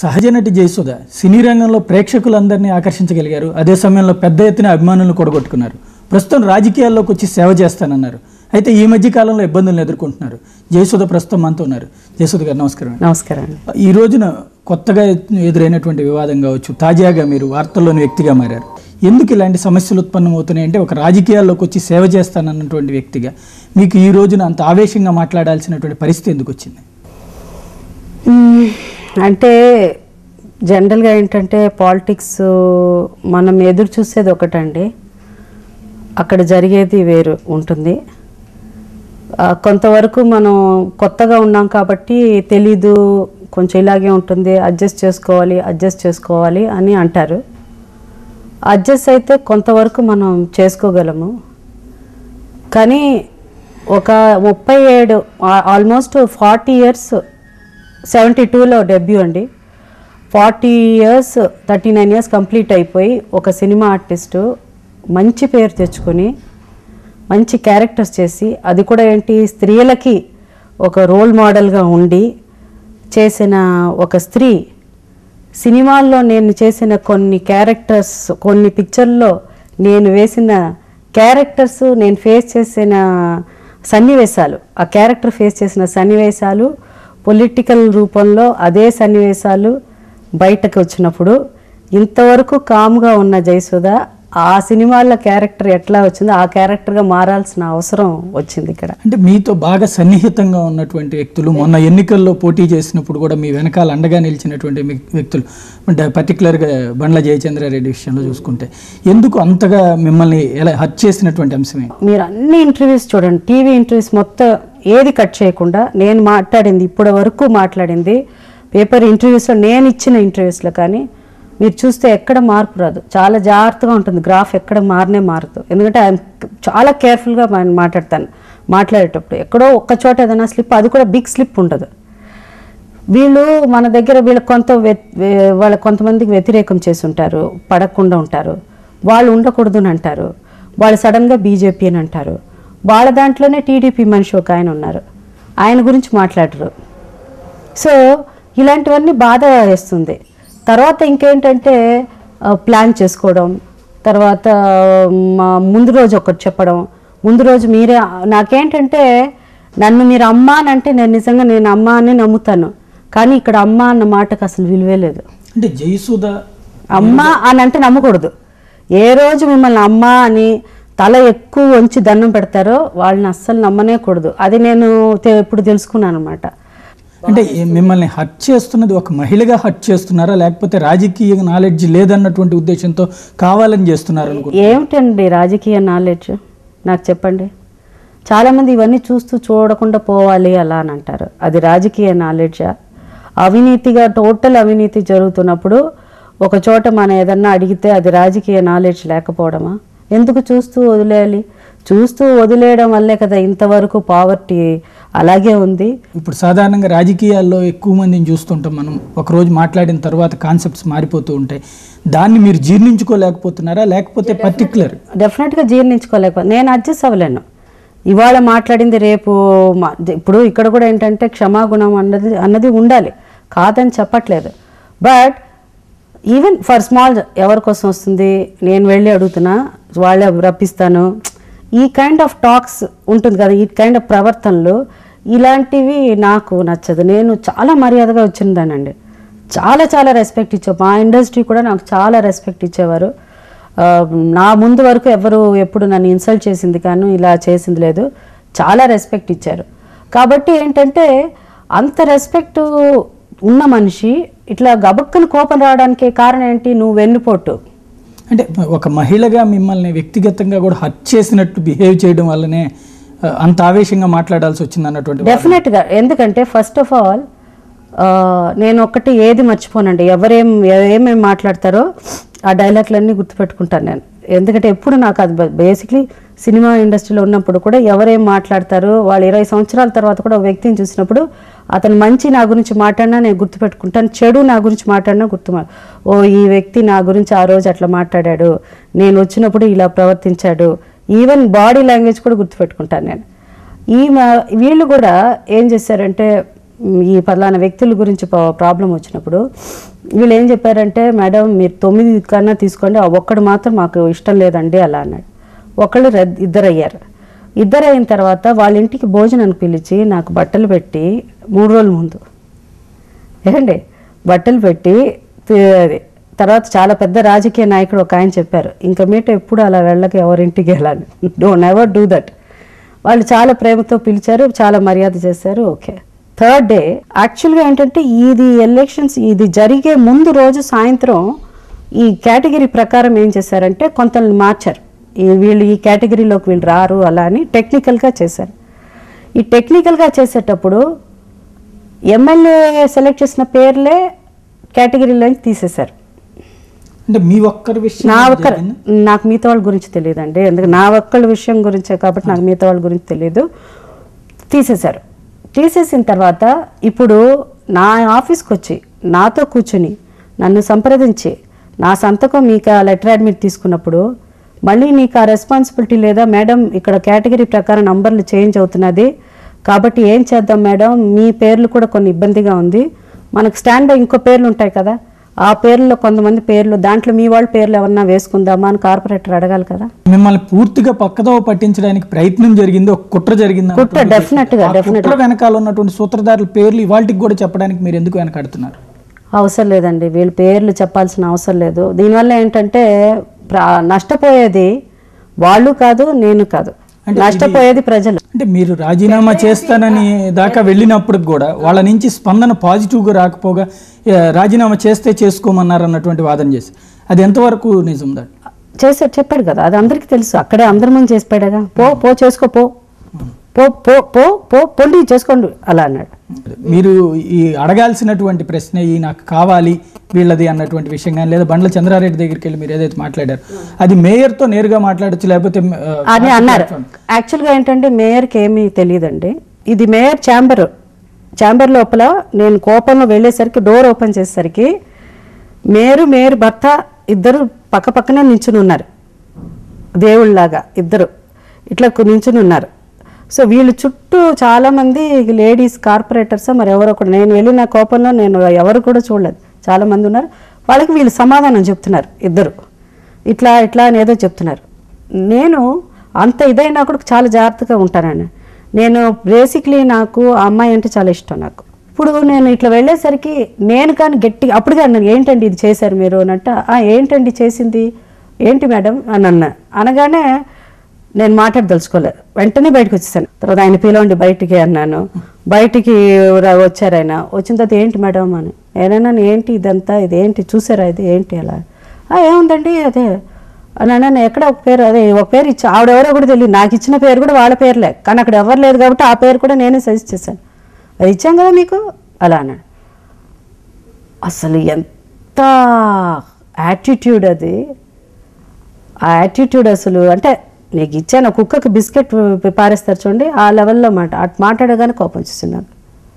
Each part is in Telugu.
సహజ నటి జయసుధ సినీ రంగంలో ప్రేక్షకులందరినీ ఆకర్షించగలిగారు అదే సమయంలో పెద్ద ఎత్తున అభిమానులను కూడగొట్టుకున్నారు ప్రస్తుతం రాజకీయాల్లోకి వచ్చి సేవ చేస్తానన్నారు అయితే ఈ మధ్య కాలంలో ఇబ్బందులను ఎదుర్కొంటున్నారు జయసుధ ప్రస్తుతం మనతో ఉన్నారు జయసుధ గారు నమస్కారం నమస్కారం అండి ఈ రోజున కొత్తగా ఎదురైనటువంటి వివాదం కావచ్చు తాజాగా మీరు వార్తల్లోని వ్యక్తిగా మారారు ఎందుకు ఇలాంటి సమస్యలు ఉత్పన్నమవుతున్నాయి అంటే ఒక రాజకీయాల్లోకి వచ్చి సేవ చేస్తానన్నటువంటి వ్యక్తిగా మీకు ఈ రోజున అంత ఆవేశంగా మాట్లాడాల్సినటువంటి పరిస్థితి ఎందుకు వచ్చింది మ్మ్. అంటే జనరల్గా ఏంటంటే పాలిటిక్స్ మనం ఎదురు చూసేది ఒకటండి అక్కడ జరిగేది వేరు ఉంటుంది ఆ, కొంతవరకు మనం కొత్తగా ఉన్నాం కాబట్టి తెలీదు కొంచెం ఇలాగే ఉంటుంది అడ్జస్ట్ చేసుకోవాలి అడ్జస్ట్ చేసుకోవాలి అని అంటారు అడ్జస్ట్ అయితే కొంతవరకు మనం చేసుకోగలము కానీ ఒక ముప్పై ఏడు ఆల్మోస్ట్ ఫార్టీ ఇయర్స్ సెవెంటీ టూలో డెబ్యూ అండి forty years thirty nine years complete అయిపోయి ఒక సినిమా ఆర్టిస్టు మంచి పేరు తెచ్చుకొని మంచి క్యారెక్టర్స్ చేసి అది కూడా ఏంటి స్త్రీలకి ఒక రోల్ మోడల్గా ఉండి చేసిన ఒక స్త్రీ సినిమాల్లో నేను చేసిన కొన్ని క్యారెక్టర్స్ కొన్ని పిక్చర్లో నేను వేసిన క్యారెక్టర్స్ నేను ఫేస్ చేసిన సన్నివేశాలు ఆ క్యారెక్టర్ ఫేస్ చేసిన సన్నివేశాలు పొలిటికల్ రూపంలో అదే సన్నివేశాలు బయటకు వచ్చినప్పుడు ఇంతవరకు కామ్గా ఉన్న జయసుధ ఆ సినిమాల క్యారెక్టర్ ఎట్లా వచ్చిందో ఆ క్యారెక్టర్గా మారాల్సిన అవసరం వచ్చింది ఇక్కడ అంటే మీతో బాగా సన్నిహితంగా ఉన్నటువంటి వ్యక్తులు మొన్న ఎన్నికల్లో పోటీ చేసినప్పుడు కూడా మీ వెనకాల అండగా నిలిచినటువంటి మీ వ్యక్తులు అంటే పర్టికులర్గా బండ్ల జయచంద్రారెడ్డి విషయంలో చూసుకుంటే ఎందుకు అంతగా మిమ్మల్ని ఎలా హత్య చేసినటువంటి అంశమే మీరు అన్ని ఇంటర్వ్యూస్ చూడండి టీవీ ఇంటర్వ్యూస్ మొత్తం ఏది కట్ చేయకుండా నేను మాట్లాడింది ఇప్పటి వరకు మాట్లాడింది పేపర్ ఇంటర్వ్యూస్లో నేను ఇచ్చిన ఇంటర్వ్యూస్లో కానీ మీరు చూస్తే ఎక్కడ మార్పు రాదు చాలా జాగ్రత్తగా ఉంటుంది గ్రాఫ్ ఎక్కడ మారనే మారదు ఎందుకంటే ఆయన చాలా కేర్ఫుల్గా మాట్లాడతాను మాట్లాడేటప్పుడు ఎక్కడో ఒక్క చోట ఏదైనా స్లిప్ అది కూడా బిగ్ స్లిప్ ఉండదు వీళ్ళు మన దగ్గర వీళ్ళ కొంత వ్య- వే- వాళ్ళ కొంతమందికి వ్యతిరేకం చేసి ఉంటారు పడకుండా ఉంటారు వాళ్ళు ఉండకూడదు అని అంటారు వాళ్ళు సడన్గా బీజేపీ అని అంటారు వాళ్ళ దాంట్లోనే టీడీపీ మనిషి ఒక ఆయన ఉన్నారు ఆయన గురించి మాట్లాడరు సో ఇలాంటివన్నీ బాధ వేస్తుంది తర్వాత ఇంకేంటంటే ఆ, ప్లాన్ చేసుకోవడం తర్వాత మా ముందు రోజు ఒకటి చెప్పడం ముందు రోజు మీరే నాకేంటంటే నన్ను మీరు అమ్మ అని అంటే నేను నిజంగా నేను అమ్మ అని నమ్ముతాను కానీ ఇక్కడ అమ్మ అన్న మాటకు అసలు విలువే లేదు అంటే జయసుధ అమ్మ అని అంటే నమ్మకూడదు ఏ రోజు మిమ్మల్ని అమ్మ అని తల ఎక్కువ వంచి దండం పెడతారో వాళ్ళని అస్సలు నమ్మనే కూడదు అది నేను తె- ఇప్పుడు తెలుసుకున్నాను అనమాట అంటే ఈ మిమ్మల్ని హట్ చేస్తున్నది ఒక మహిళగా హట్ చేస్తున్నారా లేకపోతే రాజకీయ నాలెడ్జ్ లేదన్నటువంటి ఉద్దేశంతో కావాలని చేస్తున్నారు అనుకో ఏమిటండి రాజకీయ నాలెడ్జ్ నాకు చెప్పండి చాలామంది ఇవన్నీ చూస్తూ చూడకుండా పోవాలి అలా అని అంటారు అది రాజకీయ నాలెడ్జా అవినీతిగా టోటల్ అవినీతి జరుగుతున్నప్పుడు ఒక చోట మనం ఏదన్నా అడిగితే అది రాజకీయ నాలెడ్జ్ లేకపోవడమా ఎందుకు చూస్తూ వదిలేయాలి చూస్తూ వదిలేయడం వల్లే కదా ఇంతవరకు పావర్టీ అలాగే ఉంది ఇప్పుడు సాధారణంగా రాజకీయాల్లో ఎక్కువ మందిని చూస్తుంటాం మనం ఒకరోజు మాట్లాడిన తర్వాత కాన్సెప్ట్స్ మారిపోతూ ఉంటాయి దాన్ని మీరు జీర్ణించుకోలేకపోతున్నారా లేకపోతే పర్టికులర్ డెఫినెట్గా జీర్ణించుకోలేకపోతే నేను అడ్జస్ట్ అవ్వలేను ఇవాళ మాట్లాడింది రేపు మా- ఇప్పుడు ఇక్కడ కూడా ఏంటంటే క్షమాగుణం అన్నది అన్నది ఉండాలి కాదని చెప్పట్లేదు బట్ ఈవెన్ ఫర్ స్మాల్ ఎవరి కోసం వస్తుంది నేను వెళ్ళి అడుగుతున్నా వాళ్ళే రప్పిస్తాను ఈ కైండ్ ఆఫ్ టాక్స్ ఉంటుంది కదా ఈ కైండ్ ఆఫ్ ప్రవర్తనలు ఇలాంటివి నాకు నచ్చదు నేను చాలా మర్యాదగా వచ్చిందానండి చాలా చాలా రెస్పెక్ట్ ఇచ్చా మా ఇండస్ట్రీ కూడా నాకు చాలా రెస్పెక్ట్ ఇచ్చేవారు ఆ, నా ముందు వరకు ఎవరు ఎప్పుడు నన్ను ఇన్సల్ట్ చేసింది కానీ ఇలా చేసింది లేదు చాలా రెస్పెక్ట్ ఇచ్చారు కాబట్టి ఏంటంటే అంత రెస్పెక్ట్ ఉన్న మనిషి ఇట్లా గబక్కన కోపం రావడానికి కారణం ఏంటి నువ్వు వెన్నుపోటు అంటే ఒక మహిళగా మిమ్మల్ని వ్యక్తిగతంగా కూడా హట్ చేసినట్టు బిహేవ్ చేయడం వల్లనే ఆ, అంత ఆవేశంగా మాట్లాడాల్సి వచ్చింది అన్నటువంటి డెఫినెట్గా ఎందుకంటే ఫస్ట్ ఆఫ్ ఆల్ నేను ఒక్కటి ఏది మర్చిపోనండి ఎవరేం ఏమేమి మాట్లాడతారో ఆ డైలాగ్లన్నీ గుర్తుపెట్టుకుంటాను నేను ఎందుకంటే ఎప్పుడు నాకు అది బేసిక్లీ సినిమా ఇండస్ట్రీలో ఉన్నప్పుడు కూడా ఎవరేం మాట్లాడతారు వాళ్ళు ఇరవై సంవత్సరాల తర్వాత కూడా ఒక వ్యక్తిని చూసినప్పుడు అతను మంచి నా గురించి మాట్లాడినా నేను గుర్తుపెట్టుకుంటాను చెడు నా గురించి మాట్లాడినా గుర్తు ఓ ఈ వ్యక్తి నా గురించి ఆ రోజు అట్లా మాట్లాడాడు నేను వచ్చినప్పుడు ఇలా ప్రవర్తించాడు ఈవెన్ బాడీ లాంగ్వేజ్ కూడా గుర్తుపెట్టుకుంటాను నేను ఈ మా వీళ్ళు కూడా ఏం చేశారంటే మ్, ఈ పలానా వ్యక్తుల గురించి ప్రాబ్లం వచ్చినప్పుడు వీళ్ళు ఏం చెప్పారంటే మేడం మీరు తొమ్మిది కన్నా తీసుకోండి ఆ ఒక్కడు మాత్రం మాకు ఇష్టం లేదండి అలా అన్నాడు ఒకళ్ళు రెడ్- ఇద్దరు అయ్యారు ఇద్దరు అయిన తర్వాత వాళ్ళ ఇంటికి భోజనానికి పిలిచి నాకు బట్టలు పెట్టి మూడు రోజుల ముందు ఏండి బట్టలు పెట్టి తి- అది తర్వాత చాలా పెద్ద రాజకీయ నాయకుడు ఒక ఆయన చెప్పారు ఇంకా మీట ఎప్పుడు అలా వెళ్ళక ఎవరింటికి వెళ్ళాలి డో నెవర్ డూ దట్ వాళ్ళు చాలా ప్రేమతో పిలిచారు చాలా మర్యాద చేశారు ఓకే థర్డ్ డే యాక్చువల్గా ఏంటంటే ఇది ఎలక్షన్స్ ఇది జరిగే ముందు రోజు సాయంత్రం ఈ కేటగిరీ ప్రకారం ఏం చేశారంటే కొంతమంది మార్చారు ఈ వీళ్ళు ఈ కేటగిరీలోకి వీళ్ళు రారు అలా అని టెక్నికల్గా చేశారు ఈ టెక్నికల్గా చేసేటప్పుడు ఎమ్మెల్యే సెలెక్ట్ చేసిన పేర్లే కేటగిరీలో తీసేశారు అంటే మీ ఒక్కరి విషయం నా ఒక్క జరిగిందా? నాకు మిగతా వాళ్ళ గురించి తెలియదండి ఎందుకంటే నా ఒక్కళ్ళ విషయం గురించే కాబట్టి నాకు మిగతా వాళ్ళ గురించి తెలియదు తీసేశారు తీసేసిన తర్వాత ఇప్పుడు నా ఆఫీస్కి వచ్చి నాతో కూర్చుని నన్ను సంప్రదించి నా సంతకం మీకు ఆ లెటర్ అడ్మిట్ తీసుకున్నప్పుడు మళ్ళీ నీకు ఆ రెస్పాన్సిబిలిటీ లేదా మేడం ఇక్కడ కేటగిరీ ప్రకారం నంబర్లు చేంజ్ అవుతున్నది కాబట్టి ఏం చేద్దాం మేడం మీ పేర్లు కూడా కొన్ని ఇబ్బందిగా ఉంది మనకు స్టాండ్ బై ఇంకో పేర్లు ఉంటాయి కదా ఆ పేర్లలో కొంతమంది పేర్లు దాంట్లో మీ వాళ్ళ పేర్లు ఎవరన్నా వేసుకుందామా అని కార్పొరేటర్ అడగాలి కదా మిమ్మల్ని పూర్తిగా పక్కదోవ పట్టించడానికి ప్రయత్నం జరిగింది ఒక కుట్ర జరిగింది కుట్ర, అన్నటువంటి definite గా, ఆ definite కుట్ర వెనకాల ఉన్నటువంటి సూత్రధారుల పేర్లు ఇవాళకి కూడా చెప్పడానికి మీరు ఎందుకు వెనకాడుతున్నారు అవసరం లేదండి వీళ్ళ పేర్లు చెప్పాల్సిన అవసరం లేదు దీనివల్ల ఏంటంటే ప్ర- నష్టపోయేది వాళ్ళు కాదు నేను కాదు నష్టపోయేది ప్రజలు అంటే మీరు రాజీనామా చేస్తానని దాకా వెళ్ళినప్పుడు కూడా వాళ్ళ నుంచి స్పందన పాజిటివ్గా రాకపోగా ఏ, రాజీనామా చేస్తే చేసుకోమన్నారు అన్నటువంటి వాదన చేసి అది ఎంతవరకు నిజం దాట్ చేశాడు చెప్పాడు కదా అది అందరికీ తెలుసు అక్కడే అందరి ముందు చేసి పెట్టాగా పో పో చేసుకో పో పో పో పో పో పొండి చేసుకోండి అలా అన్నాడు మీరు ఈ అడగాల్సినటువంటి ప్రశ్న ఈ నాకు కావాలి వీళ్ళది అన్నటువంటి విషయం కానీ లేదా బండ్ల చంద్రారెడ్డి దగ్గరికి వెళ్ళి మీరు ఏదైతే మాట్లాడారు అది మేయర్తో నేరుగా మాట్లాడచ్చు లేకపోతే ఆ, అని అన్నారు యాక్చువల్గా ఏంటంటే మేయర్కి ఏమీ తెలియదండి ఇది మేయర్ ఛాంబర్ ఛాంబర్ లోపల నేను కోపంలో వెళ్ళేసరికి డోర్ ఓపెన్ చేసేసరికి మేరు మేయర్ భర్త ఇద్దరు పక్క పక్కనే నించుని ఉన్నారు దేవుళ్ళలాగా ఇద్దరు ఇట్లా నించుని ఉన్నారు సో వీళ్ళు చుట్టూ చాలామంది లేడీస్ కార్పొరేటర్స్ మరి ఎవరో కూడా నేను వెళ్ళిన కోపంలో నేను ఎవరు కూడా చూడలేదు చాలామంది ఉన్నారు వాళ్ళకి వీళ్ళు సమాధానం చెప్తున్నారు ఇద్దరు ఇట్లా ఇట్లా అని ఏదో చెప్తున్నారు నేను అంత ఇదైనా కూడా చాలా జాగ్రత్తగా ఉంటానండి నేను బేసిక్లీ నాకు ఆ అమ్మాయి అంటే చాలా ఇష్టం నాకు ఇప్పుడు నేను ఇట్లా వెళ్ళేసరికి నేను కానీ గట్టిగా అప్పుడుగా అన్నాను ఏంటండి ఇది చేశారు మీరు అని అంటే "ఆ, ఏంటండి చేసింది ఏంటి మేడం అని అన్నా అనగానే నేను మాట్లాడదలుచుకోలేదు వెంటనే బయటకు వచ్చేసాను తర్వాత ఆయన పిలవండి బయటికి అన్నాను బయటికి రా- వచ్చారు ఆయన వచ్చిన తర్వాత ఏంటి మేడం అని నేనన్నా ఏంటి ఇదంతా ఇది ఏంటి చూసారా ఇది ఏంటి అలా "ఆ, ఏముందండి అదే అని అన్నాను ఎక్కడ ఒక పేరు అదే ఒక పేరు ఇచ్చి ఆవిడెవరో కూడా తెలియదు నాకు ఇచ్చిన పేరు కూడా వాళ్ళ పేర్లే కానీ అక్కడ ఎవరు లేదు కాబట్టి ఆ పేరు కూడా నేనే సజెస్ట్ చేశాను అది ఇచ్చాం కదా మీకు అలా అన్నాడు అసలు ఎంత యాటిట్యూడ్ అది ఆ యాటిట్యూడ్ అసలు అంటే నీకు ఇచ్చాను కుక్కకి బిస్కెట్ పారేస్తారు చూడండి ఆ లెవెల్లో మాట అటు మాట్లాడగానే కోపం వచ్చేసింది నాకు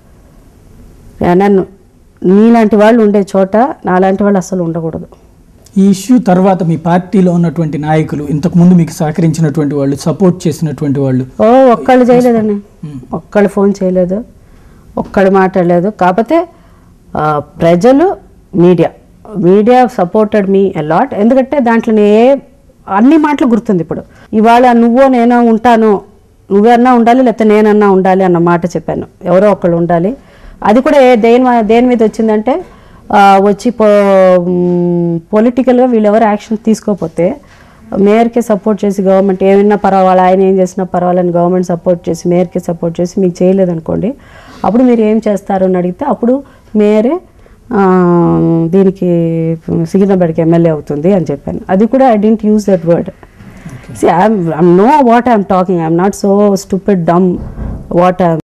నన్ను నీలాంటి వాళ్ళు ఉండే చోట నాలాంటి వాళ్ళు అసలు ఉండకూడదు ఈ ఇష్యూ తర్వాత మీ పార్టీలో ఉన్నటువంటి నాయకులు ఇంతకు ముందు మీకు సహకరించినటువంటి వాళ్ళు సపోర్ట్ చేసినటువంటి వాళ్ళు ఓ ఒక్కళ్ళు చేయలేదండి ఒక్కళ్ళు ఫోన్ చేయలేదు ఒక్కళ్ళు మాట్లాడలేదు కాకపోతే ఆ, ప్రజలు media media supported me a lot ఎందుకంటే దాంట్లో ఏ అన్ని మాటలు గుర్తుంది ఇప్పుడు ఇవాళ నువ్వో నేనో ఉంటాను నువ్వన్నా ఉండాలి లేకపోతే నేనన్నా ఉండాలి అన్న మాట చెప్పాను ఎవరో ఒకళ్ళు ఉండాలి అది కూడా ఏ దేని మా- దేని మీద వచ్చిందంటే ఆ, వచ్చి పో పొలిటికల్గా వీళ్ళు ఎవరు యాక్షన్ తీసుకోకపోతే మేయర్కి సపోర్ట్ చేసి గవర్నమెంట్ ఏమైనా పర్వాలేదు ఆయన ఏం చేసినా పర్వాలని గవర్నమెంట్ సపోర్ట్ చేసి మేయర్కి సపోర్ట్ చేసి మీకు చేయలేదనుకోండి అప్పుడు మీరు ఏం చేస్తారు అని అడిగితే అప్పుడు మేయరే ఆ, దీనికి సికింద్రాబాద్కి ఎమ్మెల్యే అవుతుంది అని చెప్పాను అది కూడా I didn't use that word see I know what I'm talking I'm not so stupid dumb what I